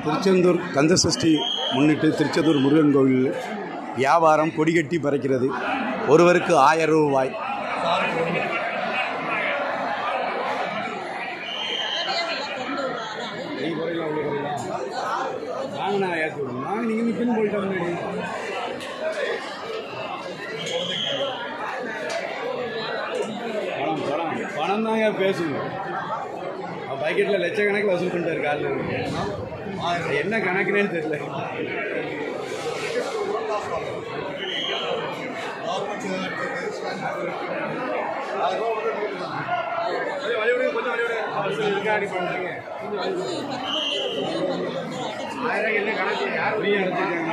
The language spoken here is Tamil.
திருச்செந்தூர் கந்தசஷ்டி முன்னிட்டு திருச்செந்தூர் முருகன் கோவில் வியாபாரம் கொடிகட்டி பறக்கிறது ஒருவருக்கு ஆயிரம் ரூபாய் வாங்கண்ணா ஏற்றி விடுங்க வாங்க நீங்கள் பின் போயிட்டு முன்னாடி பணம் பணம் பணம் தாங்க பேசுங்க பக்கெட்டில் லட்சக்கணக்கில் வசூல் பண்ணிட்டாரு காலில் என்ன கணக்குனேன்னு தெரியல என்ன கணக்கு யார் ஃப்ரீயாக அடைச்சிருக்காங்க